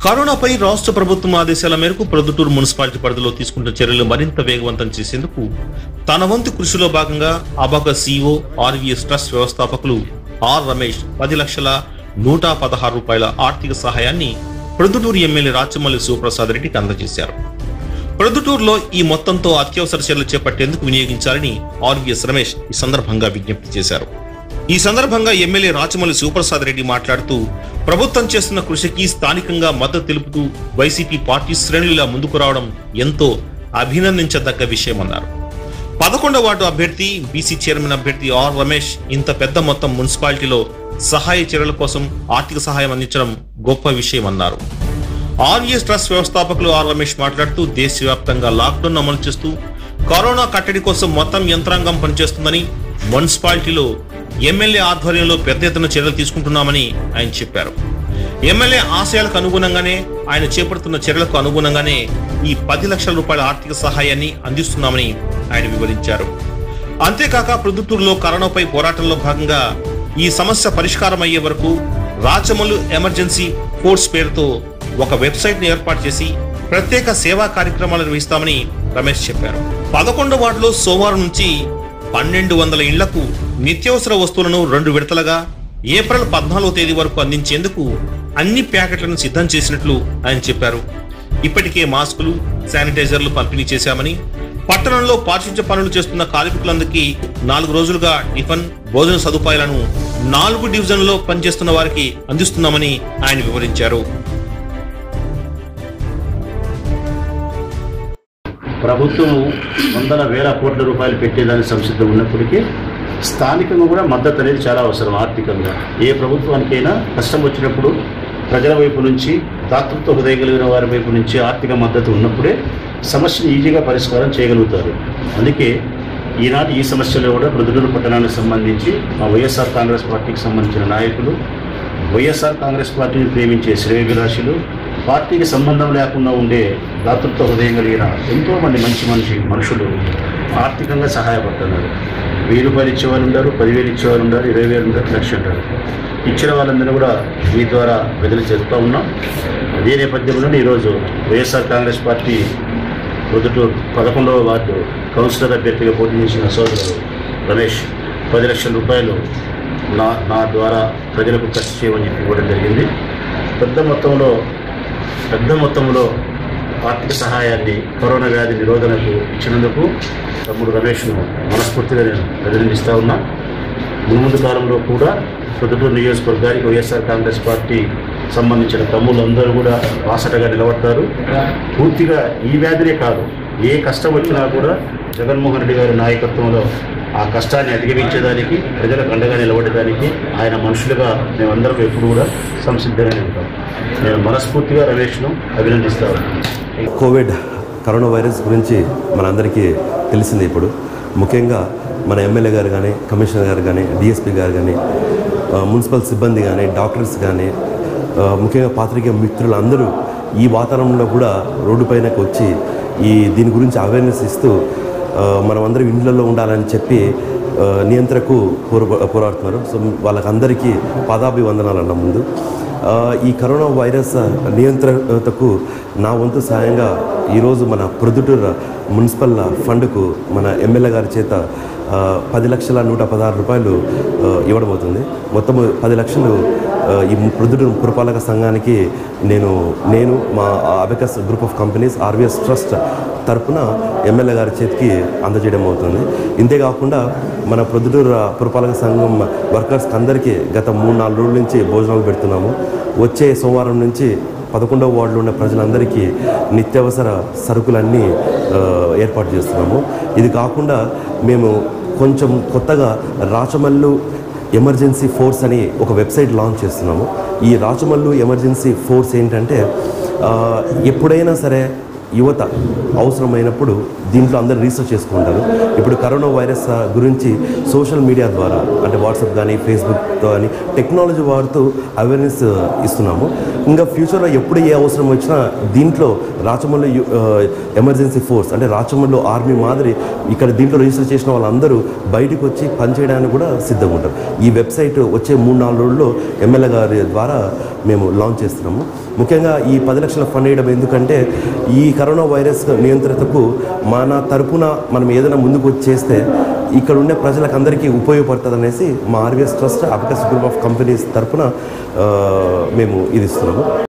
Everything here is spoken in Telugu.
కరోనాపై రాష్ట్ర ప్రభుత్వం ఆదేశాల మేరకు ప్రొద్దుటూరు మున్సిపాలిటీ పరిధిలో తీసుకుంటున్న చర్యలు మరింత వేగవంతం చేసేందుకు తన వంతు కృషిలో భాగంగా అబాక సీఓ ఆర్వీఎస్ ట్రస్ట్ వ్యవస్థాపకులు ఆర్ రమేష్ పది లక్షల నూట పదహారు రూపాయల ఆర్థిక సహాయాన్ని ప్రొద్దుటూరు ఎమ్మెల్యే రాచమల్లి శివప్రసాద్ రెడ్డికి అందజేశారు ప్రొద్దుటూరులో ఈ మొత్తంతో అత్యవసర చర్యలు చేపట్టేందుకు వినియోగించాలని ఆర్వీఎస్ రమేష్ ఈ సందర్భంగా విజ్ఞప్తి చేశారు ఈ సందర్భంగా ఎమ్మెల్యే రాచమల్లి శివప్రసాద్ రెడ్డి మాట్లాడుతూ ప్రభుత్వం చేస్తున్న కృషికి స్థానికంగా మద్దతు తెలుపుతూ వైసీపీ పార్టీ శ్రేణులు ముందుకు రావడం ఎంతో అభినందించదగ్గ విషయమన్నారు పదకొండవ వార్డు అభ్యర్థి బీసీ చైర్మన్ అభ్యర్థి ఆర్ రమేష్ ఇంత పెద్ద మొత్తం మున్సిపాలిటీలో సహాయ చర్యల కోసం ఆర్థిక సహాయం అందించడం గొప్ప విషయమన్నారు ఆర్ఎస్ ట్రస్ట్ వ్యవస్థాపకులు ఆర్ రమేష్ మాట్లాడుతూ దేశవ్యాప్తంగా లాక్డౌన్ అమలు చేస్తూ కరోనా కట్టడి కోసం మొత్తం యంత్రాంగం పనిచేస్తుందని మున్సిపాలిటీలో ఎమ్మెల్యే ఆధ్వర్యంలో పెద్ద ఎత్తున చర్యలు తీసుకుంటున్నామని ఆయన చెప్పారు ఎమ్మెల్యే ఆశయాలకు అనుగుణంగానే ఆయన చేపడుతున్న చర్యలకు అనుగుణంగానే ఈ పది లక్షల రూపాయల ఆర్థిక సహాయాన్ని అందిస్తున్నామని ఆయన వివరించారు అంతేకాక ప్రొద్దుటూరులో కరోనాపై పోరాటంలో భాగంగా ఈ సమస్య పరిష్కారం అయ్యే వరకు రాచమల్లు ఎమర్జెన్సీ ఫోర్స్ పేరుతో ఒక వెబ్సైట్ ని ఏర్పాటు చేసి ప్రత్యేక సేవా కార్యక్రమాలు నిర్వహిస్తామని రమేష్ చెప్పారు పదకొండవ వార్డులో సోమవారం నుంచి పన్నెండు వందల ఇళ్లకు నిత్యావసర వస్తువులను రెండు విడతలుగా ఏప్రిల్ పద్నాలుగో తేదీ వరకు అందించేందుకు అన్ని ప్యాకెట్లను సిద్ధం చేసినట్లు ఆయన చెప్పారు ఇప్పటికే మాస్కులు శానిటైజర్లు పంపిణీ చేశామని పట్టణంలో పారిశుధ్య పనులు చేస్తున్న కార్మికులందరికీ నాలుగు రోజులుగా టిఫిన్ భోజన సదుపాయాలను నాలుగు డివిజన్లలో పనిచేస్తున్న వారికి అందిస్తున్నామని ఆయన వివరించారు ప్రభుత్వం వందల వేల కోట్ల రూపాయలు పెట్టేదానికి సంసిద్ధం ఉన్నప్పటికీ స్థానికంగా కూడా మద్దతు అనేది చాలా అవసరం ఆర్థికంగా ఏ ప్రభుత్వానికైనా కష్టం వచ్చినప్పుడు ప్రజల వైపు నుంచి దాతృత్వ హృదయం కలిగిన వారి వైపు నుంచి ఆర్థిక మద్దతు ఉన్నప్పుడే సమస్యను ఈజీగా పరిష్కారం చేయగలుగుతారు అందుకే ఈనాటి ఈ సమస్యలో కూడా ప్రొద్దుటూరు పట్టణానికి సంబంధించి మా వైఎస్ఆర్ కాంగ్రెస్ పార్టీకి సంబంధించిన నాయకులు వైఎస్ఆర్ కాంగ్రెస్ పార్టీని ప్రేమించే శ్రేయభిలాషులు పార్టీకి సంబంధం లేకుండా ఉండే దాతృత్వ హృదయం కలిగిన ఎంతోమంది మంచి మనిషి మనుషులు ఆర్థికంగా సహాయపడుతున్నారు వెయ్యి రూపాయలు ఇచ్చేవాళ్ళు ఉన్నారు పదివేలు ఇచ్చేవాళ్ళు ఉన్నారు ఇరవై వేలు ఉంటారు లక్ష ఉంటారు ఇచ్చిన వాళ్ళందరూ కూడా మీ ద్వారా బదిలీ చేస్తూ ఉన్నాం అదే నేపథ్యంలోనే ఈరోజు వైఎస్ఆర్ కాంగ్రెస్ పార్టీ ప్రొద్దుటూరు పదకొండవ వార్డు కౌన్సిలర్ అభ్యర్థిగా పోటీ చేసిన సోదరుడు రమేష్ పది లక్షల రూపాయలు నా నా ద్వారా ప్రజలకు ఖర్చు చేయమని చెప్పి ఇవ్వడం జరిగింది పెద్ద మొత్తంలో పెద్ద మొత్తంలో ఆర్థిక సహాయాన్ని కరోనా వ్యాధి నిరోధనకు ఇచ్చినందుకు తమ్ముడు రమేష్ను మనస్ఫూర్తిగా నేను అభినందిస్తూ ఉన్నా మున్ముందు కాలంలో కూడా ప్రొద్దుటూరు నియోజకవర్గానికి వైఎస్ఆర్ కాంగ్రెస్ పార్టీ సంబంధించిన తమ్ముళ్ళందరూ కూడా వాసటగా నిలబడతారు పూర్తిగా ఈ వ్యాధినే కాదు ఏ కష్టం వచ్చినా కూడా జగన్మోహన్ రెడ్డి గారి నాయకత్వంలో ఆ కష్టాన్ని అధిగమించేదానికి ప్రజలకు అండగా నిలబడేదానికి ఆయన మనుషులుగా మేమందరం ఎప్పుడు కూడా సంసిద్ధంగానే ఉంటాం నేను మనస్ఫూర్తిగా రమేష్ను అభినందిస్తా ఉన్నాను కోవిడ్ కరోనా వైరస్ గురించి మనందరికీ తెలిసింది ఇప్పుడు ముఖ్యంగా మన ఎమ్మెల్యే గారు కానీ కమిషనర్ గారు కానీ డిఎస్పీ గారు కానీ ఆ, మున్సిపల్ సిబ్బంది కానీ డాక్టర్స్ కానీ ఆ, ముఖ్యంగా పాత్రికేయ మిత్రులు అందరూ ఈ వాతావరణంలో కూడా రోడ్డు పైనకి వచ్చి ఈ దీని గురించి అవేర్నెస్ ఇస్తూ ఆ, మనమందరం ఇండ్లలో ఉండాలని చెప్పి ఆ, నియంత్రకు పోరా పోరాడుతున్నారు సో వాళ్ళకందరికీ పాదాభివందనాలు అన్న ముందు ఆ, ఈ కరోనా వైరస్ నియంత్రణకు నా వంతు సాయంగా ఈరోజు మన ప్రొద్దుటూరు మున్సిపల్ ఫండ్కు మన ఎమ్మెల్యే గారి చేత ఆ, పది లక్షల నూట పదహారు రూపాయలు ఆ, ఇవ్వడం అవుతుంది మొత్తం పది లక్షలు ఆ, ఈ ప్రొద్దుటూరు పురపాలక సంఘానికి నేను నేను మా Abacus group of companies RVS trust తరపున ఎమ్మెల్యే గారి చేతికి అందజేయడం అవుతుంది ఇంతేకాకుండా మన ప్రొద్దుటూరు పురపాలక సంఘం వర్కర్స్కి అందరికీ గత మూడు నాలుగు రోజుల నుంచి భోజనాలు పెడుతున్నాము వచ్చే సోమవారం నుంచి పదకొండవ వార్డులో ఉన్న ప్రజలందరికీ నిత్యావసర సరుకులన్నీ ఆ, ఏర్పాటు చేస్తున్నాము ఇది కాకుండా మేము కొంచెం కొత్తగా రాచమల్లు ఎమర్జెన్సీ ఫోర్స్ అని ఒక వెబ్సైట్ లాంచ్ చేస్తున్నాము ఈ రాచమల్లు ఎమర్జెన్సీ ఫోర్స్ ఏంటంటే ఆ, ఎప్పుడైనా సరే యువత అవసరమైనప్పుడు దీంట్లో అందరు రీసెర్చ్ చేసుకుంటారు ఇప్పుడు కరోనా వైరస్ ఆ, గురించి సోషల్ మీడియా ద్వారా అంటే వాట్సాప్ కానీ ఫేస్బుక్ కానీ టెక్నాలజీ వాడుతూ అవేర్నెస్ ఇస్తున్నాము ఇంకా ఫ్యూచర్లో ఎప్పుడు ఏ అవసరం వచ్చినా దీంట్లో రాచమల్లి యు- ఆ, ఎమర్జెన్సీ ఫోర్స్ అంటే రాచమల్లి ఆర్మీ మాదిరి ఇక్కడ దీంట్లో రిజిస్టర్ చేసిన వాళ్ళందరూ బయటకు వచ్చి పనిచేయడానికి కూడా సిద్ధంగా ఉంటారు ఈ వెబ్సైట్ వచ్చే మూడు నాలుగు రోజుల్లో ఎమ్మెల్యే గారి ద్వారా మేము లాంచ్ చేస్తున్నాము ముఖ్యంగా ఈ పది లక్షల ఫండ్ వేయడం ఎందుకంటే ఈ కరోనా వైరస్ నియంత్రణకు మన తరపున మనం ఏదైనా ముందుకు వచ్చి చేస్తే ఇక్కడ ఉండే ప్రజలకు అందరికీ ఉపయోగపడుతుంది అనేసి మా RVS trust Abacus group of companies తరపున ఆ, మేము ఇది ఇస్తున్నాము